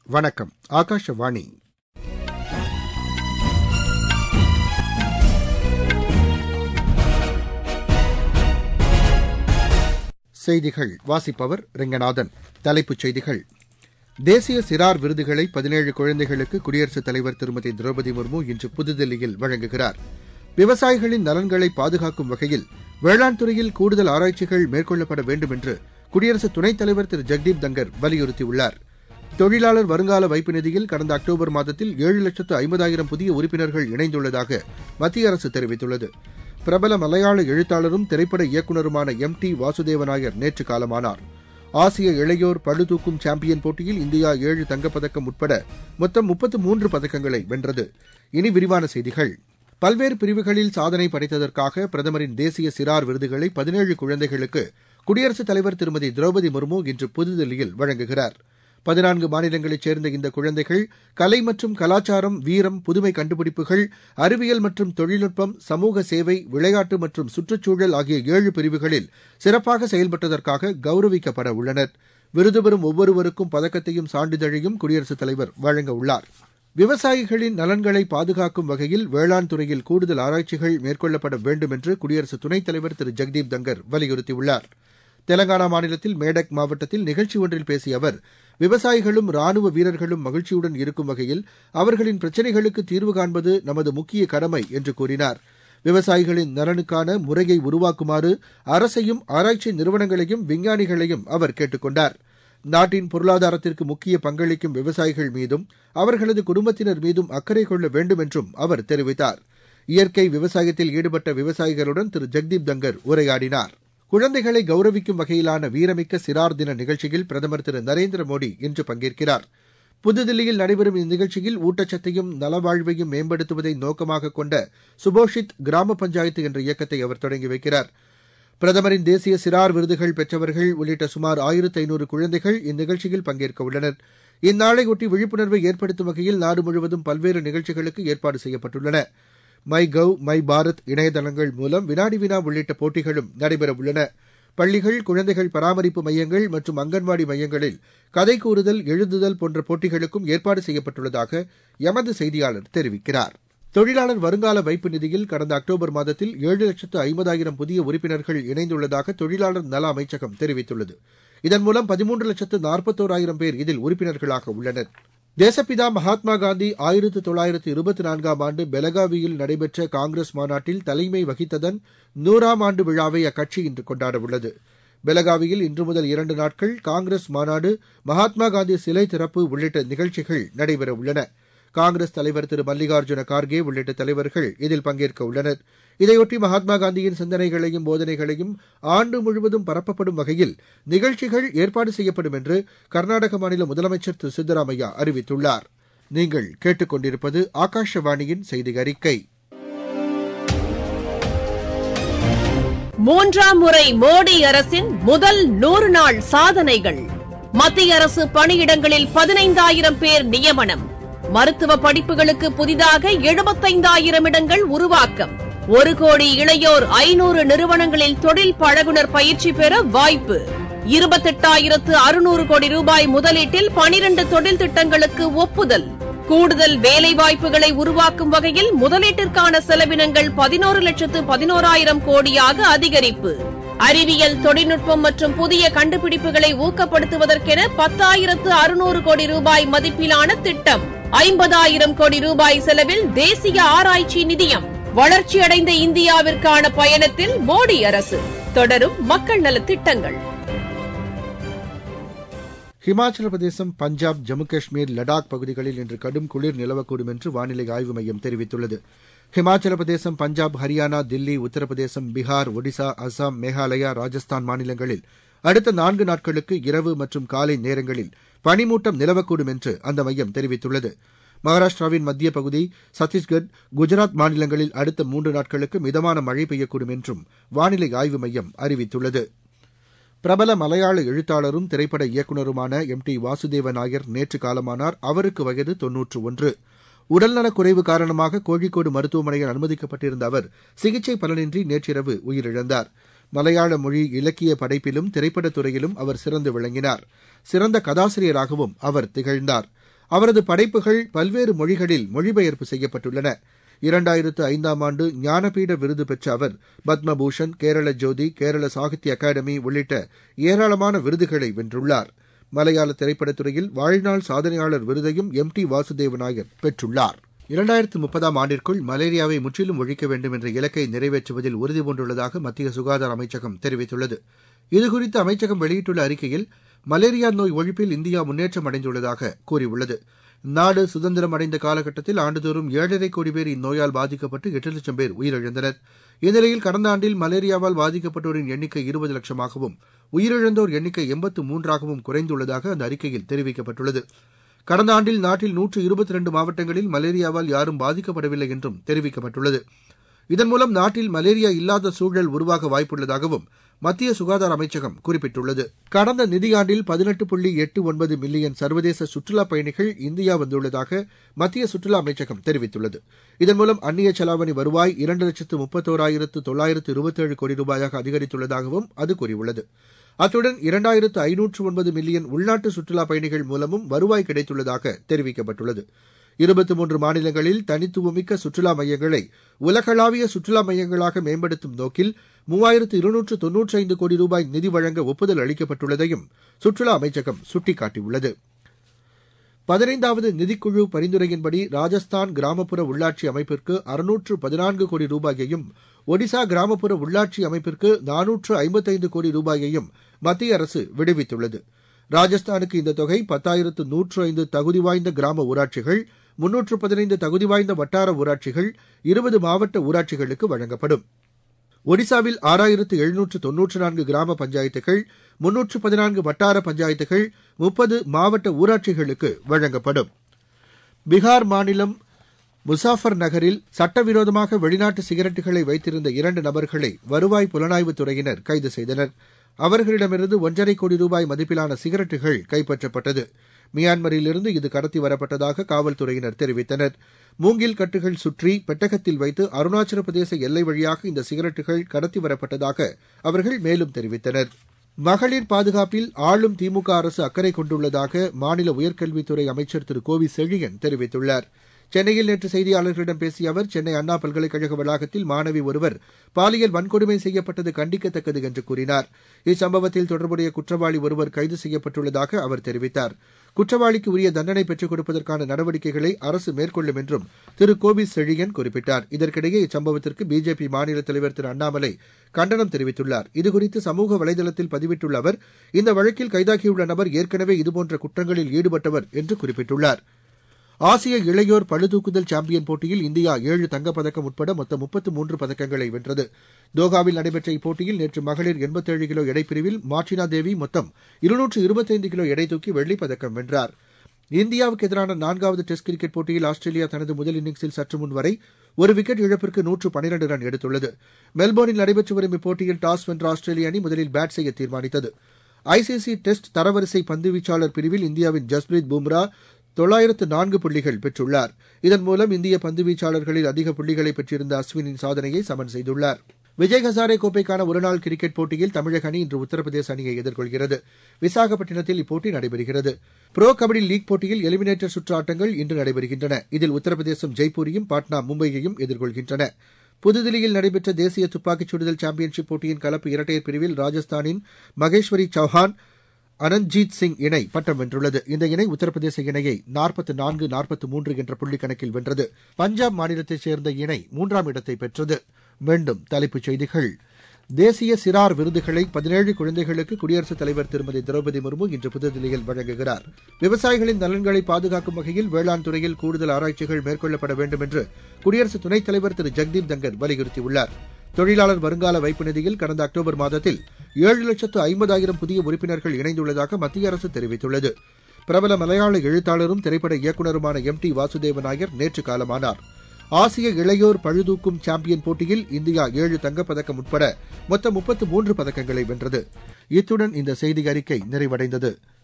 வணக்கம் ஆகாஷவாணி செய்திகள் வாசிப்பவர் ரெங்கநாதன் தலைப்புச் செய்திகள் தேசிய சிறார் விருதுகளை பதினேழு குழந்தைகளுக்கு குடியரசுத் தலைவர் திருமதி திரௌபதி முர்மு இன்று புதுதில்லியில் வழங்குகிறார் விவசாயிகளின் நலன்களை பாதுகாக்கும் வகையில் வேளாண் துறையில் கூடுதல் ஆராய்ச்சிகள் மேற்கொள்ளப்பட வேண்டும் என்று குடியரசு துணைத் தலைவர் திரு ஜெக்தீப் தங்கர் வலியுறுத்தியுள்ளார் தொழிலாளர் வருங்கால வைப்பு நிதியில் கடந்த அக்டோபர் மாதத்தில் ஏழு லட்சத்து ஐம்பதாயிரம் புதிய உறுப்பினர்கள் இணைந்துள்ளதாக மத்திய அரசு தெரிவித்துள்ளது பிரபல மலையாள எழுத்தாளரும் திரைப்பட இயக்குநருமான எம் டி வாசுதேவ நாயர் நேற்று காலமானார் ஆசிய இளையோர் பளுதூக்கும் சாம்பியன் போட்டியில் இந்தியா ஏழு தங்கப்பதக்கம் உட்பட மொத்தம் முப்பத்து மூன்று பதக்கங்களை வென்றது இனி விரிவான செய்திகள் பல்வேறு பிரிவுகளில் சாதனை படைத்ததற்காக பிரதமரின் தேசிய சிறார் விருதுகளை பதினேழு குழந்தைகளுக்கு குடியரசுத் தலைவர் திருமதி திரௌபதி முர்மு இன்று புதுதில்லியில் வழங்குகிறார் பதினான்கு மாநிலங்களைச் சேர்ந்த இந்த குழந்தைகள் கலை மற்றும் கலாச்சாரம் வீரம் புதுமை கண்டுபிடிப்புகள் அறிவியல் மற்றும் தொழில்நுட்பம் சமூக சேவை விளையாட்டு மற்றும் சுற்றுச்சூழல் ஆகிய ஏழு பிரிவுகளில் சிறப்பாக செயல்பட்டதற்காக கௌரவிக்கப்பட உள்ளனர் விருது பெறும் ஒவ்வொருவருக்கும் பதக்கத்தையும் சான்றிதழையும் குடியரசுத் தலைவர் வழங்க உள்ளார் விவசாயிகளின் நலன்களை பாதுகாக்கும் வகையில் வேளாண் துறையில் கூடுதல் ஆராய்ச்சிகள் மேற்கொள்ளப்பட வேண்டும் என்று குடியரசு துணைத் தலைவர் திரு ஜெக்தீப் தங்கர் வலியுறுத்தியுள்ளார் தெலங்கானா மாநிலத்தில் மேடக் மாவட்டத்தில் நிகழ்ச்சி ஒன்றில் பேசிய அவர் விவசாயிகளும் ராணுவ வீரர்களும் மகிழ்ச்சியுடன் இருக்கும் வகையில் அவர்களின் பிரச்சினைகளுக்கு தீர்வு காண்பது நமது முக்கிய கடமை என்று கூறினார் விவசாயிகளின் நலனுக்கான முறையை உருவாக்குமாறு அரசையும் ஆராய்ச்சி நிறுவனங்களையும் விஞ்ஞானிகளையும் அவர் கேட்டுக் கொண்டார் நாட்டின் பொருளாதாரத்திற்கு முக்கிய பங்களிக்கும் விவசாயிகள் மீதும் அவர்களது குடும்பத்தினர் மீதும் அக்கறை கொள்ள வேண்டும் என்றும் அவர் தெரிவித்தார் இயற்கை விவசாயத்தில் ஈடுபட்ட விவசாயிகளுடன் திரு ஜெக்தீப் தங்கர் உரையாடினார் குழந்தைகளை கௌரவிக்கும் வகையிலான வீரமிக்க சிறார் தின நிகழ்ச்சியில் பிரதமர் திரு நரேந்திர மோடி இன்று பங்கேற்கிறார் புதுதில்லியில் நடைபெறும் இந்நிகழ்ச்சியில் ஊட்டச்சத்தையும் நலவாழ்வையும் மேம்படுத்துவதை நோக்கமாக கொண்ட சுபோஷித் கிராம பஞ்சாயத்து என்ற இயக்கத்தை அவர் தொடங்கி வைக்கிறார் பிரதமரின் தேசிய சிறார் விருதுகள் பெற்றவர்கள் உள்ளிட்ட சுமார் ஆயிரத்து ஐநூறு குழந்தைகள் இந்நிகழ்ச்சியில் பங்கேற்க உள்ளனர் இந்நாளையொட்டி விழிப்புணர்வை ஏற்படுத்தும் வகையில் நாடு முழுவதும் பல்வேறு நிகழ்ச்சிகளுக்கு ஏற்பாடு செய்யப்பட்டுள்ளன மை கவ் மை பாரத் இணையதளங்கள் மூலம் வினாடி வினா உள்ளிட்ட போட்டிகளும் நடைபெறவுள்ளன பள்ளிகள் குழந்தைகள் பராமரிப்பு மையங்கள் மற்றும் அங்கன்வாடி மையங்களில் கதை கூறுதல் எழுதுதல் போன்ற போட்டிகளுக்கும் ஏற்பாடு செய்யப்பட்டுள்ளதாக எமது செய்தியாளர் தெரிவிக்கிறார் தொழிலாளர் வருங்கால வைப்பு நிதியில் கடந்த அக்டோபர் மாதத்தில் ஏழு லட்சத்து ஐம்பதாயிரம் புதிய உறுப்பினர்கள் இணைந்துள்ளதாக தொழிலாளர் நல அமைச்சகம் தெரிவித்துள்ளது இதன் மூலம் பதிமூன்று லட்சத்து நாற்பத்தோராயிரம் பேர் இதில் உறுப்பினர்களாக உள்ளனர் தேசப்பிதா மகாத்மா காந்தி ஆயிரத்து தொள்ளாயிரத்து இருபத்தி நான்காம் ஆண்டு பெலகாவியில் நடைபெற்ற காங்கிரஸ் மாநாட்டில் தலைமை வகித்ததன் நூறாம் ஆண்டு விழாவை அக்கட்சி இன்று கொண்டாட உள்ளது பெலகாவியில் இன்று முதல் இரண்டு நாட்கள் காங்கிரஸ் மாநாடு மகாத்மா காந்தி சிலை திறப்பு உள்ளிட்ட நிகழ்ச்சிகள் நடைபெற உள்ளன காங்கிரஸ் தலைவர் திரு மல்லிகார்ஜுன கார்கே உள்ளிட்ட தலைவர்கள் இதில் பங்கேற்க உள்ளனர் இதையொட்டி மகாத்மா காந்தியின் சிந்தனைகளையும் போதனைகளையும் ஆண்டு முழுவதும் பரப்பப்படும் வகையில் நிகழ்ச்சிகள் ஏற்பாடு செய்யப்படும் என்று கர்நாடக மாநில முதலமைச்சர் திரு சித்தராமையா அறிவித்துள்ளார் நீங்கள் கேட்டுக்கொண்டிருப்பது ஆகாஷவாணியின் செய்தி அறிக்கை மூன்றாம் முறை மோடி அரசின் முதல் நூறு நாள் சாதனைகள் மத்திய அரசு பணியிடங்களில் பதினைந்தாயிரம் பேர் நியமனம் மருத்துவ படிப்புகளுக்கு புதிதாக எழுபத்தைந்தாயிரம் இடங்கள் உருவாக்கம் ஒரு கோடி இளையோர் ஐநூறு நிறுவனங்களில் தொழில் பழகுனர் பயிற்சி பெற வாய்ப்பு இருபத்தெட்டாயிரத்து அறுநூறு கோடி ரூபாய் முதலீட்டில் பனிரண்டு தொழில் திட்டங்களுக்கு ஒப்புதல் கூடுதல் வேலைவாய்ப்புகளை உருவாக்கும் வகையில் முதலீட்டிற்கான செலவினங்கள் பதினோரு லட்சத்து பதினோராயிரம் கோடியாக அதிகரிப்பு அறிவியல் தொழில்நுட்பம் மற்றும் புதிய கண்டுபிடிப்புகளை ஊக்கப்படுத்துவதற்கென பத்தாயிரத்து அறுநூறு கோடி ரூபாய் மதிப்பிலான திட்டம் ஐம்பதாயிரம் கோடி ரூபாய் செலவில் தேசிய ஆராய்ச்சி நிதியம் வளர்ச்சியடைந்த இந்தியாவிற்கான பயணத்தில் மோடி அரசு தொடரும் மக்கள் நலத் திட்டங்கள் ஹிமாச்சல பிரதேசம் பஞ்சாப் ஜம்மு காஷ்மீர் லடாக் பகுதிகளில் இன்று கடும் குளிர் நிலவக்கூடும் என்று வானிலை ஆய்வு மையம் தெரிவித்துள்ளது ஹிமாச்சல பிரதேசம் பஞ்சாப் ஹரியானா தில்லி உத்தரப்பிரதேசம் பீகார் ஒடிசா அசாம் மேகாலயா ராஜஸ்தான் மாநிலங்களில் அடுத்த நான்கு நாட்களுக்கு இரவு மற்றும் காலை நேரங்களில் பனிமூட்டம் நிலவக்கூடும் என்று அந்த மையம் தெரிவித்துள்ளது மகாராஷ்டிராவின் மத்திய பகுதி சத்தீஸ்கர் குஜராத் மாநிலங்களில் அடுத்த மூன்று நாட்களுக்கு மிதமான மழை பெய்யக்கூடும் என்றும் வானிலை ஆய்வு மையம் அறிவித்துள்ளது பிரபல மலையாள எழுத்தாளரும் திரைப்பட இயக்குநருமான எம் டி வாசுதேவ நாயர் நேற்று காலமானார் அவருக்கு வயது தொன்னூற்று ஒன்று உடல்நலக் குறைவு காரணமாக கோழிக்கோடு மருத்துவமனையில் அனுமதிக்கப்பட்டிருந்த அவர் சிகிச்சை பலனின்றி நேற்றிரவு உயிரிழந்தார் மலையாள மொழி இலக்கிய படைப்பிலும் திரைப்படத் துறையிலும் அவர் சிறந்து விளங்கினார் சிறந்த கதாசிரியராகவும் அவர் திகழ்ந்தார் அவரது படைப்புகள் பல்வேறு மொழிகளில் மொழிபெயர்ப்பு செய்யப்பட்டுள்ளன இரண்டாயிரத்து ஐந்தாம் ஆண்டு ஞானபீட விருது பெற்ற அவர் பத்மபூஷன் கேரள ஜோதி கேரள சாகித்ய அகாடமி உள்ளிட்ட ஏராளமான விருதுகளை வென்றுள்ளார் மலையாள திரைப்படத்துறையில் வாழ்நாள் சாதனையாளர் விருதையும் எம் டி வாசுதேவ நாயர் பெற்றுள்ளார் இரண்டாயிரத்து முப்பதாம் ஆண்டிற்குள் மலேரியாவை முற்றிலும் ஒழிக்க வேண்டும் என்ற இலக்கை நிறைவேற்றுவதில் உறுதிபூண்டுள்ளதாக மத்திய சுகாதார அமைச்சகம் தெரிவித்துள்ளது இதுகுறித்து அமைச்சகம் வெளியிட்டுள்ள அறிக்கையில் மலேரியா நோய் ஒழிப்பில் இந்தியா முன்னேற்றம் அடைந்துள்ளதாக கூறியுள்ளது நாடு சுதந்திரம் அடைந்த காலகட்டத்தில் ஆண்டுதோறும் ஏழரை கோடி பேர் இந்நோயால் பாதிக்கப்பட்டு எட்டு லட்சம் பேர் உயிரிழந்தனர் இந்நிலையில் கடந்த ஆண்டில் மலேரியாவால் பாதிக்கப்பட்டோரின் எண்ணிக்கை இருபது லட்சமாகவும் உயிரிழந்தோர் எண்ணிக்கை எண்பத்து மூன்றாகவும் குறைந்துள்ளதாக அந்த அறிக்கையில் தெரிவிக்கப்பட்டுள்ளது கடந்த ஆண்டில் நாட்டில் நூற்று இருபத்தி ரெண்டு மாவட்டங்களில் மலேரியாவால் யாரும் பாதிக்கப்படவில்லை என்றும் தெரிவிக்கப்பட்டுள்ளது இதன் மூலம் நாட்டில் மலேரியா இல்லாத சூழல் உருவாக வாய்ப்புள்ளதாகவும் மத்திய சுகாதார அமைச்சகம் குறிப்பிட்டுள்ளது கடந்த நிதியாண்டில் பதினெட்டு புள்ளி எட்டு ஒன்பது மில்லியன் சர்வதேச சுற்றுலாப் பயணிகள் இந்தியா வந்துள்ளதாக மத்திய சுற்றுலா அமைச்சகம் தெரிவித்துள்ளது இதன் மூலம் அந்நிய செலாவணி வருவாய் இரண்டு லட்சத்து முப்பத்தோராயிரத்து தொள்ளாயிரத்து இருபத்தேழு கோடி ரூபாயாக அதிகரித்துள்ளதாகவும் அது கூறியுள்ளது அத்துடன் இரண்டாயிரத்து ஐநூற்று ஒன்பது மில்லியன் உள்நாட்டு சுற்றுலாப் பயணிகள் மூலமும் வருவாய் கிடைத்துள்ளதாக தெரிவிக்கப்பட்டுள்ளது இருபத்தி மூன்று மாநிலங்களில் தனித்துவமிக்க சுற்றுலா மையங்களை உலகளாவிய சுற்றுலா மையங்களாக மேம்படுத்தும் நோக்கில் மூவாயிரத்து இருநூற்று தொன்னூற்றி ஐந்து கோடி ரூபாய் நிதி வழங்க ஒப்புதல் அளிக்கப்பட்டுள்ளதையும் சுற்றுலா அமைச்சகம் சுட்டிக்காட்டியுள்ளது பதினைந்தாவது நிதிக்குழு பரிந்துரையின்படி ராஜஸ்தான் கிராமப்புற உள்ளாட்சி அமைப்பிற்கு அறுநூற்று பதினான்கு கோடி ரூபாயையும் ஒடிசா கிராமப்புற உள்ளாட்சி அமைப்பிற்கு நானூற்று ஐம்பத்தைந்து கோடி ரூபாயையும் மத்திய அரசு விடுவித்துள்ளது ராஜஸ்தானுக்கு இந்த தொகை பத்தாயிரத்து நூற்று ஐந்து தகுதி வாய்ந்த கிராம ஊராட்சிகள் முன்னூற்று பதினைந்து தகுதி வாய்ந்த வட்டார ஊராட்சிகள் இருபது மாவட்ட ஊராட்சிகளுக்கு வழங்கப்படும் ஒடிசாவில் ஆறாயிரத்து எழுநூற்று தொன்னூற்று நான்கு கிராம பஞ்சாயத்துகள் முன்னூற்று பதினான்கு வட்டார பஞ்சாயத்துகள் முப்பது மாவட்ட ஊராட்சிகளுக்கு வழங்கப்படும் பீகார் மாநிலம் முசாஃபர் நகரில் சட்டவிரோதமாக வெளிநாட்டு சிகரெட்டுகளை வைத்திருந்த இரண்டு நபர்களை வருவாய் புலனாய்வுத் துறையினர் கைது செய்தனர் அவர்களிடமிருந்து ஒன்றரை கோடி ரூபாய் மதிப்பிலான சிகரெட்டுகள் கைப்பற்றப்பட்டது மியான்மரிலிருந்து இது கடத்தி வரப்பட்டதாக காவல்துறையினர் தெரிவித்தனர் மூங்கில் கட்டுகள் சுற்றி பெட்டகத்தில் வைத்து அருணாச்சல பிரதேச எல்லை வழியாக இந்த சிகரெட்டுகள் கடத்தி வரப்பட்டதாக அவர்கள் மேலும் தெரிவித்தனர் மகளிர் பாதுகாப்பில் ஆளும் திமுக அரசு அக்கறை கொண்டுள்ளதாக மாநில உயர்கல்வித்துறை அமைச்சர் திரு கோவி செழியன் தெரிவித்துள்ளார் சென்னையில் நேற்று செய்தியாளர்களிடம் பேசிய அவர் சென்னை அண்ணா பல்கலைக்கழக வளாகத்தில் மாணவி ஒருவர் பாலியல் வன்கொடுமை செய்யப்பட்டது கண்டிக்கத்தக்கது என்று கூறினார் இச்சம்பவத்தில் தொடர்புடைய குற்றவாளி ஒருவர் கைது செய்யப்பட்டுள்ளதாக அவர் தெரிவித்தார் குற்றவாளிக்கு உரிய தண்டனை பெற்றுக் கொடுப்பதற்கான நடவடிக்கைகளை அரசு மேற்கொள்ளும் என்றும் திரு கோபி செழியன் குறிப்பிட்டார் இதற்கிடையே இச்சம்பவத்திற்கு பிஜேபி மாநில தலைவர் திரு அண்ணாமலை கண்டனம் தெரிவித்துள்ளார் இதுகுறித்து சமூக வலைதளத்தில் பதிவிட்டுள்ள அவர் இந்த வழக்கில் கைதாகியுள்ள நபர் ஏற்கனவே இதுபோன்ற குற்றங்களில் ஈடுபட்டவர் என்று குறிப்பிட்டுள்ளார் ஆசிய இளையோர் பளுதூக்குதல் சாம்பியன் போட்டியில் இந்தியா ஏழு தங்கப்பதக்கம் உட்பட மொத்தம் முப்பத்து மூன்று பதக்கங்களை வென்றது தோஹாவில் நடைபெற்ற இப்போட்டியில் நேற்று மகளிர் எண்பத்தேழு கிலோ எடைப்பிரிவில் மார்டினா தேவி மொத்தம் இருநூற்று இருபத்தைந்து கிலோ எடை தூக்கி வெள்ளிப் பதக்கம் வென்றார் இந்தியாவுக்கு எதிரான நான்காவது டெஸ்ட் கிரிக்கெட் போட்டியில் ஆஸ்திரேலியா தனது முதல் இன்னிங்ஸில் சற்று முன் வரை ஒரு விக்கெட் இழப்பிற்கு நூற்று பனிரண்டு ரன் எடுத்துள்ளது மெல்போர்னில் நடைபெற்று வரும் இப்போட்டியில் டாஸ் வென்ற ஆஸ்திரேலிய அணி முதலில் பேட் செய்ய தீர்மானித்தது ஐசிசி டெஸ்ட் தரவரிசை பந்துவீச்சாளர் பிரிவில் இந்தியாவின் ஜஸ்பிரீத் பும்ரா தொள்ளாயிரத்து நான்கு புள்ளிகள் பெற்றுள்ளார் இதன் மூலம் இந்திய பந்துவீச்சாளர்களில் அதிக புள்ளிகளை பெற்றிருந்த அஸ்வினின் சாதனையை சமன் செய்துள்ளார் விஜய் ஹசாரே கோப்பைக்கான ஒருநாள் கிரிக்கெட் போட்டியில் தமிழக அணி இன்று உத்தரப்பிரதேச அணியை எதிர்கொள்கிறது விசாகப்பட்டினத்தில் இப்போட்டி நடைபெறுகிறது புரோ கபடி லீக் போட்டியில் எலிமினேட்டர் சுற்று ஆட்டங்கள் இன்று நடைபெறுகின்றன இதில் உத்தரப்பிரதேசம் ஜெய்ப்பூரையும் பாட்னா மும்பையையும் எதிர்கொள்கின்றன புதுதில்லியில் நடைபெற்ற தேசிய துப்பாக்கிச் சுடுதல் சாம்பியன்ஷிப் போட்டியின் கலப்பு இரட்டையர் பிரிவில் ராஜஸ்தானின் மகேஸ்வரி சௌஹான் அனந்த்ஜீத் சிங் இணை பட்டம் வென்றுள்ளது இந்த இணை உத்தரப்பிரதேச இணையை நாற்பத்து நான்கு நாற்பத்து மூன்று என்ற புள்ளி கணக்கில் வென்றது பஞ்சாப் மாநிலத்தைச் சேர்ந்த இணை மூன்றாம் இடத்தை பெற்றது மீண்டும் தலைப்புச் செய்திகள் தேசிய சிறார் விருதுகளை பதினேழு குழந்தைகளுக்கு குடியரசுத் தலைவர் திருமதி திரௌபதி முர்மு இன்று புதுதில்லியில் வழங்குகிறார் விவசாயிகளின் நலன்களை பாதுகாக்கும் வகையில் வேளாண் துறையில் கூடுதல் ஆராய்ச்சிகள் மேற்கொள்ளப்பட வேண்டும் என்று குடியரசு துணைத் தலைவர் திரு ஜெக்தீப் தங்கர் வலியுறுத்தியுள்ளார் தொழிலாளர் வருங்கால வைப்பு நிதியில் கடந்த அக்டோபர் மாதத்தில் ஏழு லட்சத்து ஐம்பதாயிரம் புதிய உறுப்பினர்கள் இணைந்துள்ளதாக மத்திய அரசு தெரிவித்துள்ளது பிரபல மலையாள எழுத்தாளரும் திரைப்பட இயக்குநருமான எம் டி வாசுதேவ நாயர் நேற்று காலமானார் ஆசிய இளையோர் பழுதூக்கும் சாம்பியன் போட்டியில் இந்தியா ஏழு தங்கப்பதக்கம் உட்பட மொத்தம் முப்பத்து மூன்று பதக்கங்களை வென்றது இத்துடன் இந்த செய்தி அறிக்கை நிறைவடைந்தது